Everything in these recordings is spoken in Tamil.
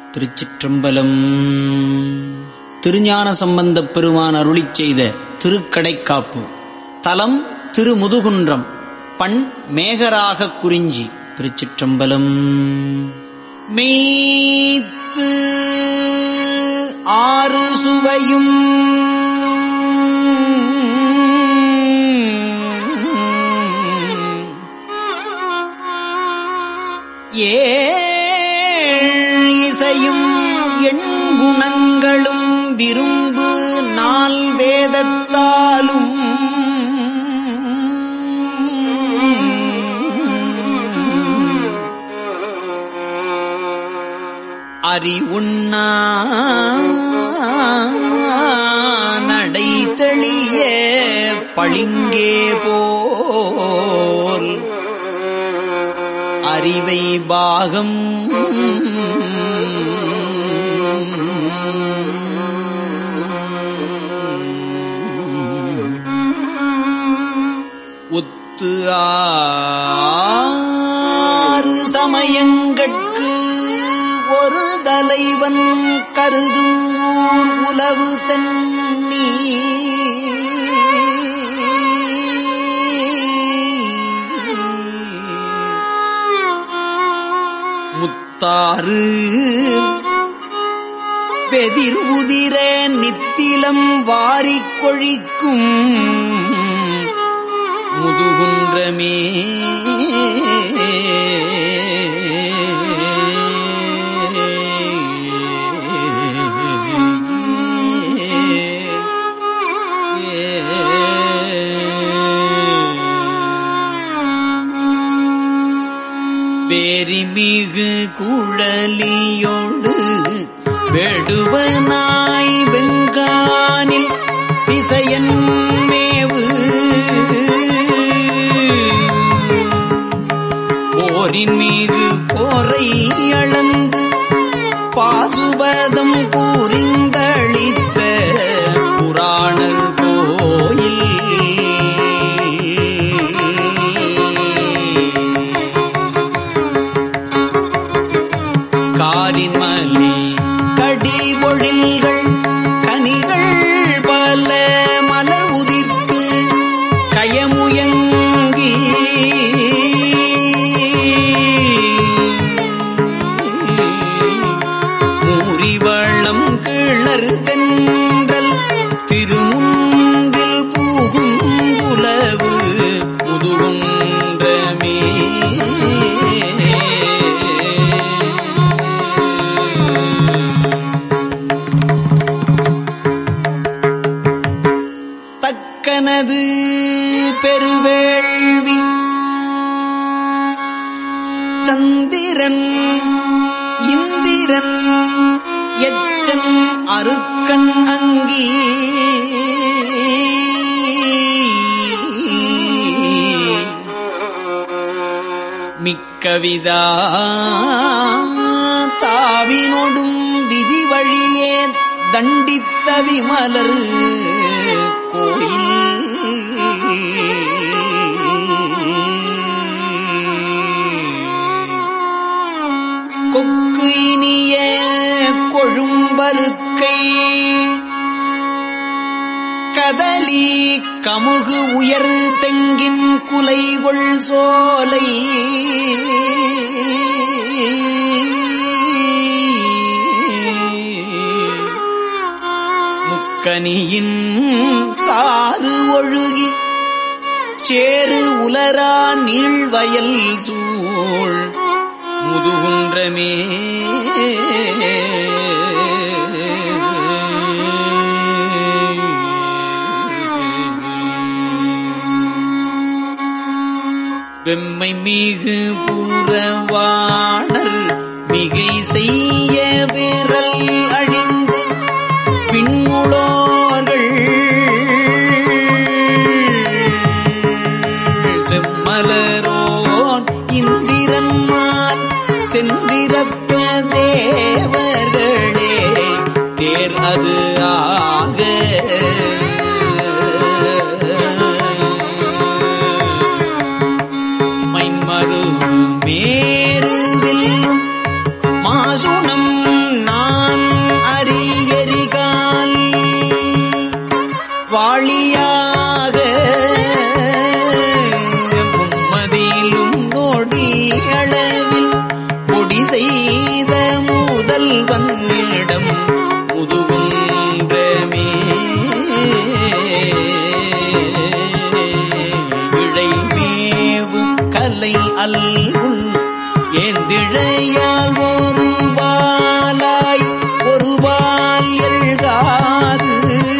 திருச்சிற்றம்பலம் திருஞான சம்பந்தப் பெருமான் அருளிச் செய்த திருக்கடைக்காப்பு தலம் திருமுதுகுன்றம் பண் மேகராக குறிஞ்சி திருச்சிற்றம்பலம் மெய்த்து ஆறு சுவையும் ஏழ் இசையும் எண்குணங்களும் விரும்பு நால் வேதத்தாலும் அறிவுண்ணா நடை தெளிய பளிங்கே போல் அறிவை பாகம் ஒத்து ஆறு சமயங்கட்கு ஒரு தலைவன் கருதும் ஊர் உலவு தண்ணீ முத்தாறு பெதிர் உதிர நித்திலம் வாரிக் கொழிக்கும் முதுகுன்றமே வேரிமிகு குழலியோடு வெடுவனாய் வெங்கானில் பிசையன் மேவு போரின் மீது போரை அளந்து பாசுபதம் கூறிந்தளித்த புராணர் கோயில் காரின் மலி கடி பொழில்கள் கனிகள் பல மலர் உதிர்த்து கயமுயங்கி மூரிவளம் கிளறு தென்றல் திருமுன்றில் பூகும் புலவு முதுகுன்றமே தக்கனது பெருவேள்வி சந்திரன் இந்திரன் எச்சன் அருக்கன் அங்கி மிக்கவிதா தாவினொடும் விதி வழியே தண்டித்த விமலர் கோயில் கொக்கு இனிய கொழும்பருக்கை கதலி கமுகு உயர் தெங்கின் குலைகொள் சோலை முக்கனியின் சாறு ஒழுகி சேறு உலரா நீழ்வயல் சூழ் முதுகுன்றமே வெம்மை மிகு புறவாணர் மிகை செய்ய விரல் அழிந்து பின்முளோர்கள் செம்மலரோன் இந்திரன்மான் சென்றிரப்ப தேவர்களே தேர் அது ஆக மைமரு மேருவில் மாசுணம் அளவில் பொடி செய்த முதல்வன் இடம் முதுகுன்றமே இழைமேவு கலை அல்குல் ஏந்திழையால் ஒரு பாலாய் ஒரு பால் எழ்காது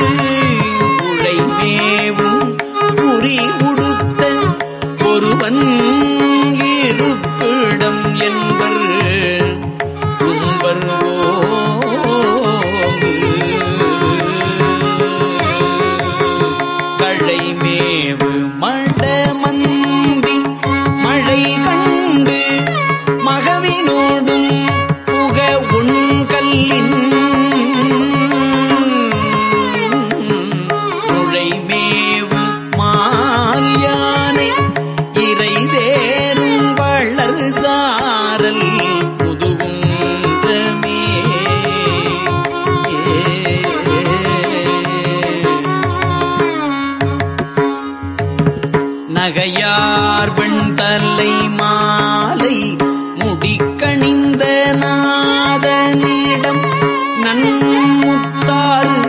உழைமேவும் உரி உடுத்த ஒருவன் இருப்பிடம் என்பர் உம்பர் கழைமேவு மடமந்தி மழை கண்டு மகவினோடும் புக உண்கல்லின் நுழைமேவு மால் யானை இறை தேரும் வளர் சாரல் முதுகுன்றமே நகையார் வெண்தலை மாலை முடிக்கணிந்த நாதனிடம் நன்முத்தாறு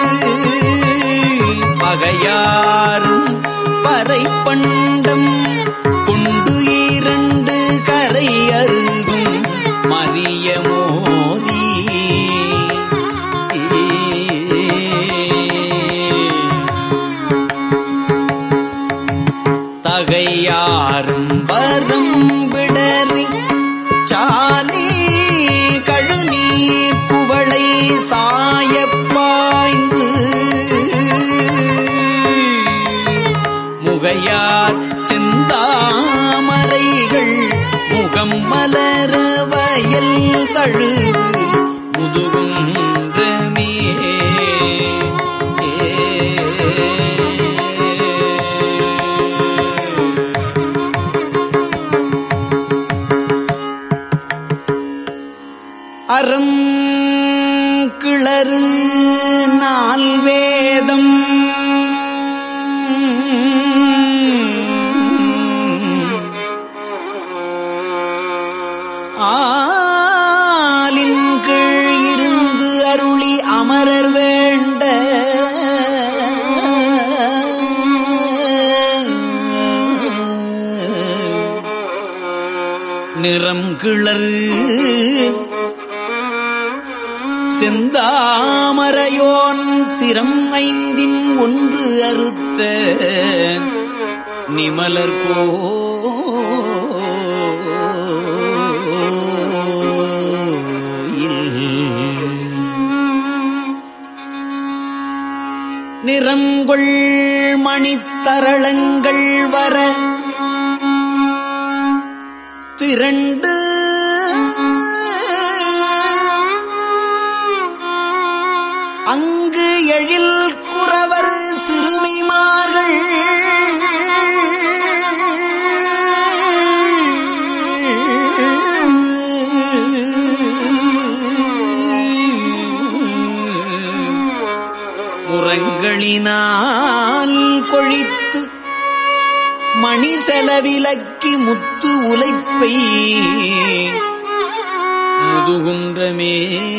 பகையாரும் பறை பண்டம் கொண்டு இரண்டு கரை அருகும் மரிய மோதி தகையாரும் வரம் விடறி சாலி கழுநீர் குவளை சாயப் பாய்ந்து முகையார் செந்தாமரைகள் முகம் மலர வயல் தழுவு முதுகுன்றமே அறம் கிளறு நால் வேதம் ஆலின் கீழ் இருந்து அருளி அமரர் வேண்ட நிறம் கிளறு செந்தாமரையோன் சிரம் ஐந்தின் ஒன்று அறுத்த நிமலர் கோயில் நிறங்கொள் மணித்தரளங்கள் வர திரண்டு அங்கு எழில் குறவர் சிறுமிமார்கள் முரங்களினால் கொழித்து மணி செலவிலக்கி முத்து உலைப்பை முதுகுன்றமே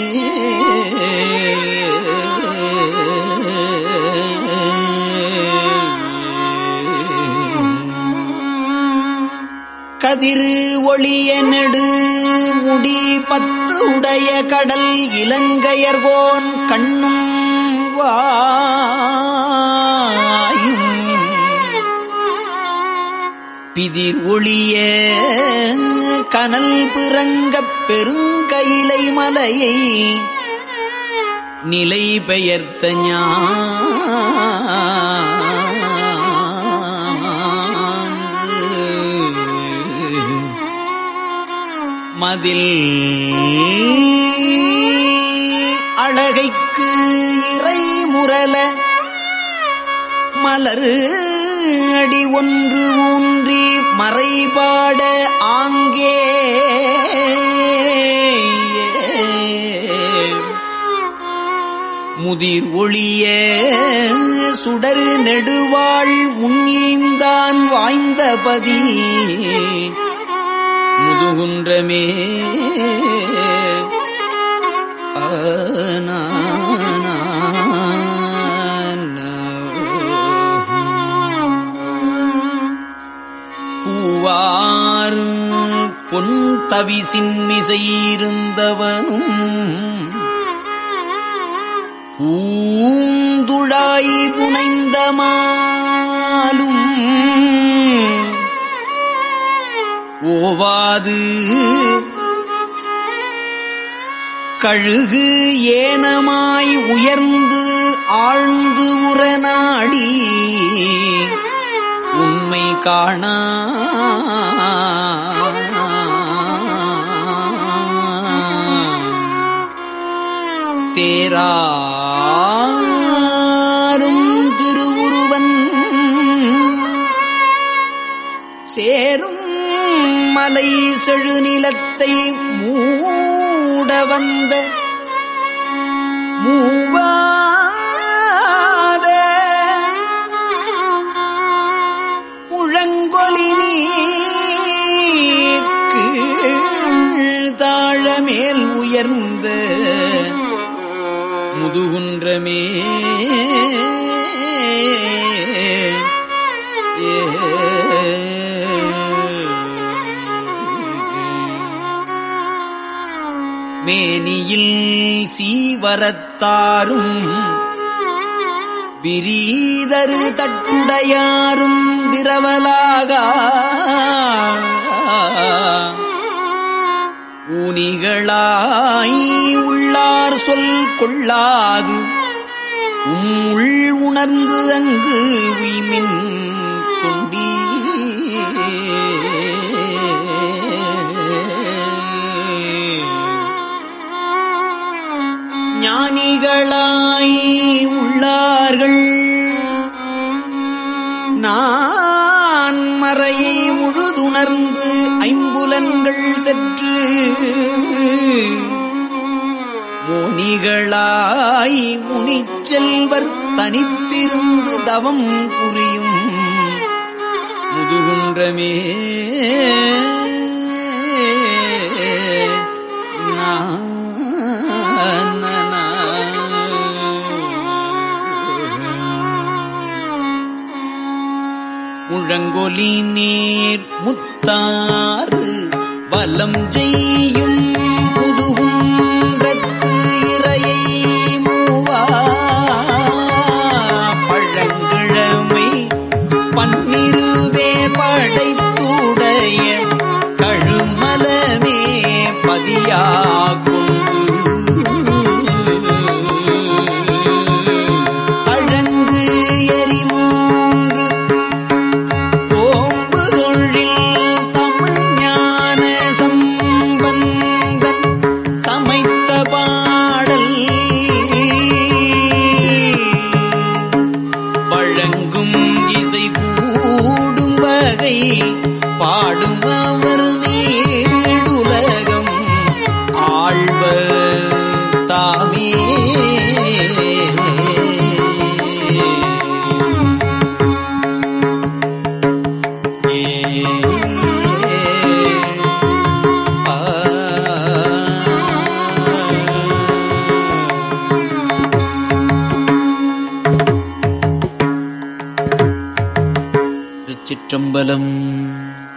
கதிரு ஒளிய நெடு முடி பத்து உடைய கடல் இலங்கையர்கோன் கண்ணும் வாயும் பிதிர் ஒளிய கனல் பிறங்கப் பெருங்கயிலை மலையை நிலை பெயர்த்த ஞான் மதில் அழகைக்கு இறை முரல மலரு அடி ஒன்று ஊன்றி மறைபாட ஆங்கே முதிர் ஒளிய சுடரு நெடுவாள் முன்னீந்தான் வாய்ந்தபதி முதுகுன்றமே பூவார் பொன் தவிசின்மிசையிருந்தவனும் பூந்துழாய் புனைந்த மாலும் ஓவாது கழுகு ஏனமாய் உயர்ந்து ஆழ்ந்து உரநாடி உண்மை காணா தேராரும் திருவுருவன் சேரும் மலை செழுநிலத்தை மூட வந்த மூவாத முழங்கொலி நீர்க்கு தாழமேல் உயர்ந்த முதுகுன்றமே மேனியில் சீவரத்தாரும் விரீதரு தட்டுடையாரும் விரவலாக ஊனிகளாய் உள்ளார் சொல் கொள்ளாது உள் உணர்ந்து அங்கு உய்மின் கொண்டீ ஞானிகளாய் உள்ளார்கள் நான் மறையை முழுதுணர்ந்து ஐம்புலன்கள் செற்று முனிகளாய் முனிச்செல்வர் தனித்திருந்து தவம் புரியும் முதுகுன்றமே முழங்கொலி நீர் முத்தாறு வலம் செய்யும் முதுகுன்றத்து இறையை மூவா பழங்கிழமை பன்னிருவே படைத்துடைய கழுமலமே பதியாகும் அழங்கு எரிமூன்று ஓம்பு தொழில் தமிழ் ஞான சம்பந்தன் சமைத்த பாடல் வழங்கும் இசை கூடும் வகை பாடும் அவர் நீடுலகம் ஆழ்வர் தாமே திருச்சிற்றம்பலம்